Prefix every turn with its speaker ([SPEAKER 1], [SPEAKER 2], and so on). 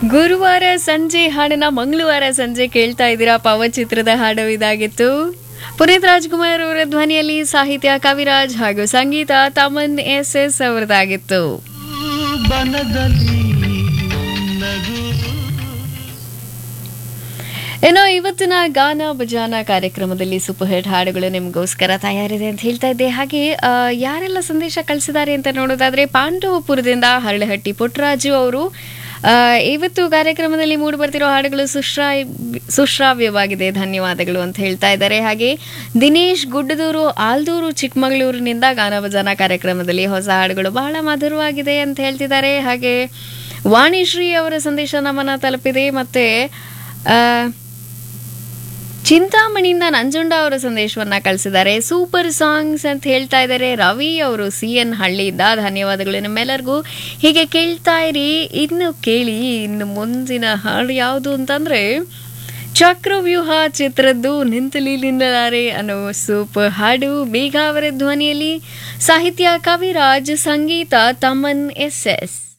[SPEAKER 1] ಗುರುವಾರ ಸಂಜೆ ಹಾಡನ್ನ ಮಂಗಳವಾರ ಸಂಜೆ ಕೇಳ್ತಾ ಇದ್ದೀರಾ ಪವಚಿತ್ರದ ಹಾಡು ಇದಾಗಿತ್ತು ಪುನೀತ್ ರಾಜ್ಕುಮಾರ್ ಅವರ ಧ್ವನಿಯಲ್ಲಿ ಸಾಹಿತ್ಯ ಕವಿರಾಜ್ ಹಾಗೂ ಸಂಗೀತ ತಮನ್ ಎಸ್ ಎಸ್ ಅವರದಾಗಿತ್ತು
[SPEAKER 2] ಬನದಲ್ಲಿ ನಗು
[SPEAKER 1] ಏನೋ ಇವತ್ತಿನ ಗಾನ ಭಜಾನ ಕಾರ್ಯಕ್ರಮದಲ್ಲಿ ಸೂಪರ್ ಹಿಟ್ ಹಾಡುಗಳು ನಿಮಗೋಸ್ಕರ ತಯಾರಿದೆ ಅಂತ ಹೇಳ್ತಾ ಇದ್ದೆ ಹಾಗೆ ಆ, ಯಾರೆಲ್ಲ ಸಂದೇಶ ಕಳಿಸಿದ್ದಾರೆ ಅಂತ ನೋಡೋದಾದ್ರೆ ಪಾಂಡವಪುರದಿಂದ ಹರಳಹಟ್ಟಿ ಪುಟ್ಟರಾಜು ಅವರು ಆ, ಇವತ್ತು ಕಾರ್ಯಕ್ರಮದಲ್ಲಿ ಮೂಡಿ ಬರ್ತಿರೋ ಹಾಡುಗಳು ಸುಶ್ರಾಯ್ ಸುಶ್ರಾವ್ಯವಾಗಿದೆ ಧನ್ಯವಾದಗಳು ಅಂತ ಹೇಳ್ತಾ ಇದ್ದಾರೆ ಹಾಗೆ ದಿನೇಶ್ ಗುಡ್ಡದೂರು ಆಲ್ದೂರು ಚಿಕ್ಕಮಗಳೂರಿನಿಂದ ಗಾನ ಭಜಾನ ಕಾರ್ಯಕ್ರಮದಲ್ಲಿ ಹೊಸ ಹಾಡುಗಳು ಬಹಳ ಮಧುರವಾಗಿದೆ ಅಂತ ಹೇಳ್ತಿದ್ದಾರೆ ಹಾಗೆ ವಾಣಿಶ್ರೀ ಅವರ ಸಂದೇಶ ನಮ್ಮನ್ನ ತಲುಪಿದೆ ಮತ್ತೆ ಆ, ಚಿಂತಾಮಣಿಯಿಂದ ನಂಜುಂಡ ಅವರ ಸಂದೇಶವನ್ನ ಕಳಿಸಿದ್ದಾರೆ ಸೂಪರ್ ಸಾಂಗ್ಸ್ ಅಂತ ಹೇಳ್ತಾ ಇದ್ದಾರೆ ರವಿ ಅವರು ಸಿ ಎನ್ ಹಳ್ಳಿಯಿಂದ ಧನ್ಯವಾದಗಳು ನಿಮ್ಮೆಲ್ಲರಿಗೂ ಹೀಗೆ ಕೇಳ್ತಾ ಇರಿ ಇನ್ನು ಕೇಳಿ ಇನ್ನು ಮುಂದಿನ ಹಾಡು ಯಾವುದು ಅಂತಂದ್ರೆ ಚಕ್ರವ್ಯೂಹ ಚಿತ್ರದ್ದು ನಿಂತಲಿ ನಿಲ್ಲಲಾರೆ ಅನ್ನೋ ಸೂಪರ್ ಹಾಡು ಬೇಗ ಅವರ ಧ್ವನಿಯಲ್ಲಿ ಸಾಹಿತ್ಯ ಕವಿರಾಜ್ ಸಂಗೀತ ತಮನ್ ಎಸ್ ಎಸ್